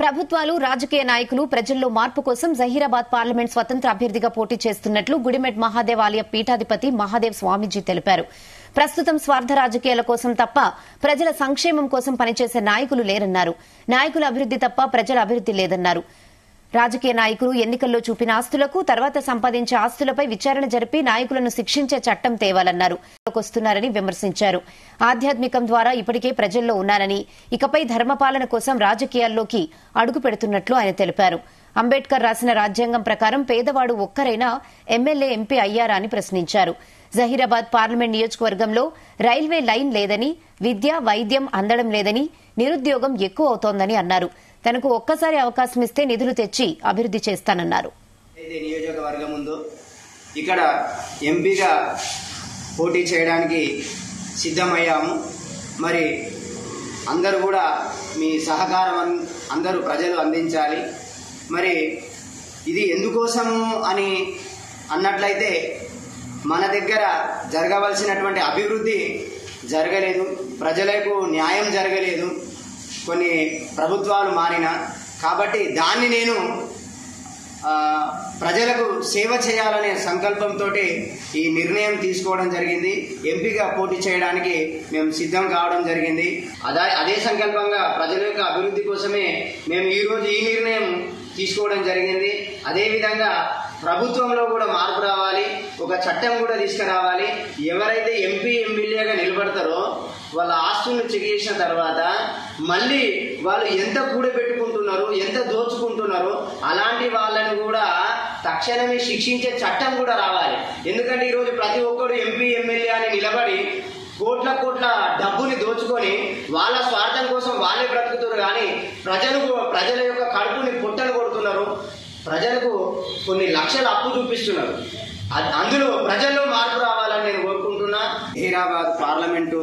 ప్రభుత్వాలు రాజకీయ నాయకులు ప్రజల్లో మార్పు కోసం జహీరాబాద్ పార్లమెంట్ స్వతంత్ర అభ్యర్థిగా పోటీ చేస్తున్నట్లు గుడిమెట్ మహాదేవ్ ఆలయ పీఠాధిపతి మహాదేవ్ స్వామీజీ తెలిపారు ప్రస్తుతం స్వార్థ రాజకీయాల కోసం తప్ప ప్రజల సంక్షేమం కోసం పనిచేసే నాయకులు లేరన్నారు నాయకుల అభివృద్ది తప్ప ప్రజల అభివృద్ది లేదన్నారు రాజకీయ నాయకులు ఎన్నికల్లో చూపిన ఆస్తులకు తర్వాత సంపాదించే ఆస్తులపై విచారణ జరిపి నాయకులను శిక్షించే చట్టం తేవాలన్నారు వస్తున్నారని విమర్శించారు ఆధ్యాత్మికం ద్వారా ఇప్పటికే ప్రజల్లో ఉన్నారని ఇకపై ధర్మపాలన కోసం రాజకీయాల్లోకి అడుగు పెడుతున్నట్లు ఆయన తెలిపారు అంబేద్కర్ రాసిన రాజ్యాంగం ప్రకారం పేదవాడు ఒక్కరైనా ఎమ్మెల్యే ఎంపీ అయ్యారా అని ప్రశ్నించారు జహీరాబాద్ పార్లమెంట్ నియోజకవర్గంలో రైల్వే లైన్ లేదని విద్య వైద్యం అందడం లేదని నిరుద్యోగం ఎక్కువ అవుతోందని అన్నారు తనకు ఒక్కసారి అవకాశం ఇస్తే నిధులు తెచ్చి అభివృద్ది చేస్తానన్నారు ఏదైతే నియోజకవర్గం ఉందో ఇక్కడ ఎంపీగా పోటీ చేయడానికి సిద్ధమయ్యాము మరి అందరూ కూడా మీ సహకారం అన్- అందరూ ప్రజలు అందించాలి మరి ఇది ఎందుకోసము అని అన్నట్లయితే మన దగ్గర జరగవలసినటువంటి అభివృద్ధి జరగలేదు ప్రజలకు న్యాయం జరగలేదు కొన్ని ప్రభుత్వాలు మారిన కాబట్టి దాన్ని నేను ఆ, ప్రజలకు సేవ చేయాలనే సంకల్పంతో ఈ నిర్ణయం తీసుకోవడం జరిగింది ఎంపీగా పోటీ చేయడానికి మేము సిద్ధం కావడం జరిగింది అదే అదే సంకల్పంగా ప్రజల యొక్క అభివృద్ధి కోసమే మేము ఈ రోజు ఈ నిర్ణయం తీసుకోవడం జరిగింది అదేవిధంగా ప్రభుత్వంలో కూడా మార్పు రావాలి ఒక చట్టం కూడా తీసుకురావాలి ఎవరైతే ఎంపీ ఎమ్మెల్యేగా నిలబడతారో వాళ్ళ ఆస్తులను చెక్ చేసిన తర్వాత మళ్ళీ వాళ్ళు ఎంత కూడబెట్టుకుంటున్నారు ఎంత దోచుకుంటున్నారు అలాంటి వాళ్ళని కూడా తక్షణమే శిక్షించే చట్టం కూడా రావాలి ఎందుకంటే ఈరోజు ప్రతి ఒక్కరు ఎంపీ ఎమ్మెల్యే అని నిలబడి కోట్ల కోట్ల డబ్బుని దోచుకొని వాళ్ళ స్వార్థం కోసం వాళ్ళే బ్రతుకుతున్నారు కానీ ప్రజలు ప్రజల యొక్క కడుపుని పొట్టలు కొడుతున్నారు ప్రజలకు కొన్ని లక్షల అప్పు చూపిస్తున్నారు అ- అందులో ప్రజల్లో మార్పు రావాలని నేను కోరుకుంటున్నా హీరాబాద్ పార్లమెంటు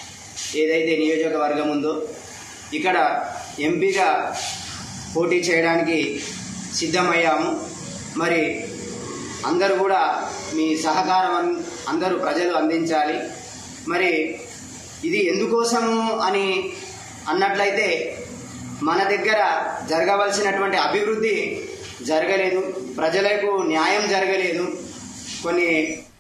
ఏదైతే నియోజకవర్గం ఉందో ఇక్కడ ఎంపీగా పోటీ చేయడానికి సిద్ధమయ్యాము మరి అందరూ కూడా మీ సహకారం అన్- అందరూ ప్రజలు అందించాలి మరి ఇది ఎందుకోసము అని అన్నట్లయితే మన దగ్గర జరగవలసినటువంటి అభివృద్ధి జరగలేదు ప్రజలకు న్యాయం జరగలేదు కొన్ని